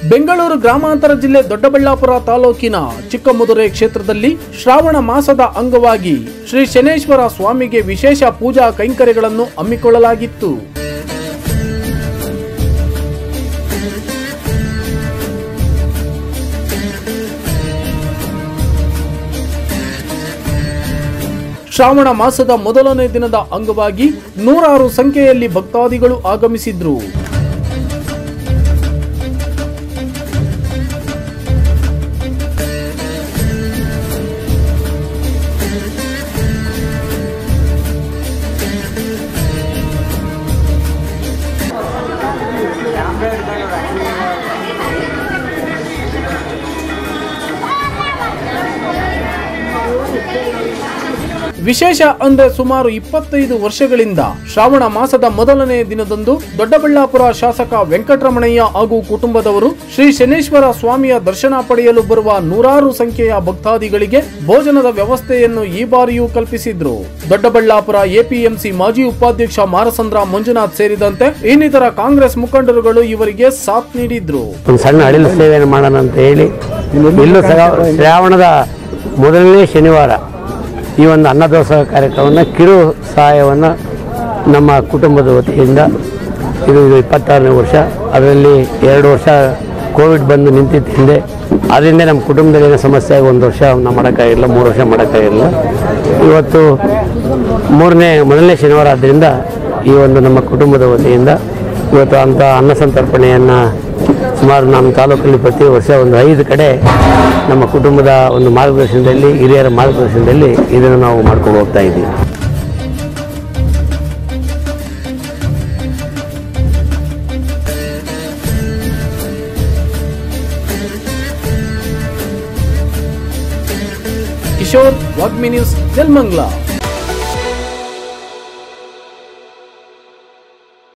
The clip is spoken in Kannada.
ಬೆಂಗಳೂರು ಗ್ರಾಮಾಂತರ ಜಿಲ್ಲೆ ದೊಡ್ಡಬಳ್ಳಾಪುರ ತಾಲೂಕಿನ ಚಿಕ್ಕಮದುರೆ ಕ್ಷೇತ್ರದಲ್ಲಿ ಶ್ರಾವಣ ಮಾಸದ ಅಂಗವಾಗಿ ಶ್ರೀ ಶನೇಶ್ವರ ಸ್ವಾಮಿಗೆ ವಿಶೇಷ ಪೂಜಾ ಕೈಂಕರ್ಯಗಳನ್ನು ಹಮ್ಮಿಕೊಳ್ಳಲಾಗಿತ್ತು ಶ್ರಾವಣ ಮಾಸದ ಮೊದಲನೇ ದಿನದ ಅಂಗವಾಗಿ ನೂರಾರು ಸಂಖ್ಯೆಯಲ್ಲಿ ಭಕ್ತಾದಿಗಳು ಆಗಮಿಸಿದ್ರು ವಿಶೇಷ ಅಂದ್ರೆ ಸುಮಾರು ಇಪ್ಪತ್ತೈದು ವರ್ಷಗಳಿಂದ ಶ್ರಾವಣ ಮಾಸದ ಮೊದಲನೇ ದಿನದಂದು ದೊಡ್ಡಬಳ್ಳಾಪುರ ಶಾಸಕ ವೆಂಕಟರಮಣಯ್ಯ ಹಾಗೂ ಕುಟುಂಬದವರು ಶ್ರೀ ಶನೇಶ್ವರ ಸ್ವಾಮಿಯ ದರ್ಶನ ಪಡೆಯಲು ಬರುವ ನೂರಾರು ಸಂಖ್ಯೆಯ ಭಕ್ತಾದಿಗಳಿಗೆ ಭೋಜನದ ವ್ಯವಸ್ಥೆಯನ್ನು ಈ ಬಾರಿಯೂ ಕಲ್ಪಿಸಿದ್ರು ದೊಡ್ಡಬಳ್ಳಾಪುರ ಎಪಿಎಂಸಿ ಮಾಜಿ ಉಪಾಧ್ಯಕ್ಷ ಮಾರಸಂದ್ರ ಮಂಜುನಾಥ್ ಸೇರಿದಂತೆ ಇನ್ನಿತರ ಕಾಂಗ್ರೆಸ್ ಮುಖಂಡರುಗಳು ಇವರಿಗೆ ಸಾಥ್ ನೀಡಿದ್ರು ಒಂದು ಸಣ್ಣ ಅಳಿಲು ಸೇವೆಯನ್ನು ಮಾಡೋಣ ಅಂತ ಹೇಳಿ ಇಲ್ಲೂ ಸಹ ಶ್ರಾವಣದ ಮೊದಲನೇ ಶನಿವಾರ ಈ ಒಂದು ಅನ್ನದಾಸೋಹ ಕಾರ್ಯಕ್ರಮವನ್ನು ಕಿರು ಸಹಾಯವನ್ನು ನಮ್ಮ ಕುಟುಂಬದ ವತಿಯಿಂದ ಇದು ಇದು ಇಪ್ಪತ್ತಾರನೇ ವರ್ಷ ಅದರಲ್ಲಿ ಎರಡು ವರ್ಷ ಕೋವಿಡ್ ಬಂದು ನಿಂತಿತ್ತು ಹಿಂದೆ ಅದರಿಂದ ನಮ್ಮ ಕುಟುಂಬದಲ್ಲಿ ಏನೋ ಸಮಸ್ಯೆ ಆಗಿ ಒಂದು ವರ್ಷ ನಾವು ಮಾಡೋಕ್ಕಾಗಿಲ್ಲ ಮೂರು ವರ್ಷ ಮಾಡೋಕ್ಕಾಗಿಲ್ಲ ಇವತ್ತು ಮೂರನೇ ಮೊದಲನೇ ಶನಿವಾರ ಆದ್ದರಿಂದ ಈ ಒಂದು ನಮ್ಮ ಕುಟುಂಬದ ವತಿಯಿಂದ ಇವತ್ತು ಅಂಥ ಅನ್ನ ಸಂತರ್ಪಣೆಯನ್ನು ಸುಮಾರು ನಮ್ಮ ತಾಲೂಕಲ್ಲಿ ಪ್ರತಿ ವರ್ಷ ಒಂದು ಐದು ಕಡೆ ನಮ್ಮ ಕುಟುಂಬದ ಒಂದು ಮಾರ್ಗದರ್ಶನದಲ್ಲಿ ಹಿರಿಯರ ಮಾರ್ಗದರ್ಶನದಲ್ಲಿ ಇದನ್ನು ನಾವು ಮಾಡ್ಕೊಂಡು ಹೋಗ್ತಾ ಇದ್ದೀವಿ ಕಿಶೋರ್ ವಾಗ್ಮಿ ನ್ಯೂಸ್ ಜಲ್ಮಂಗ್ಲಾ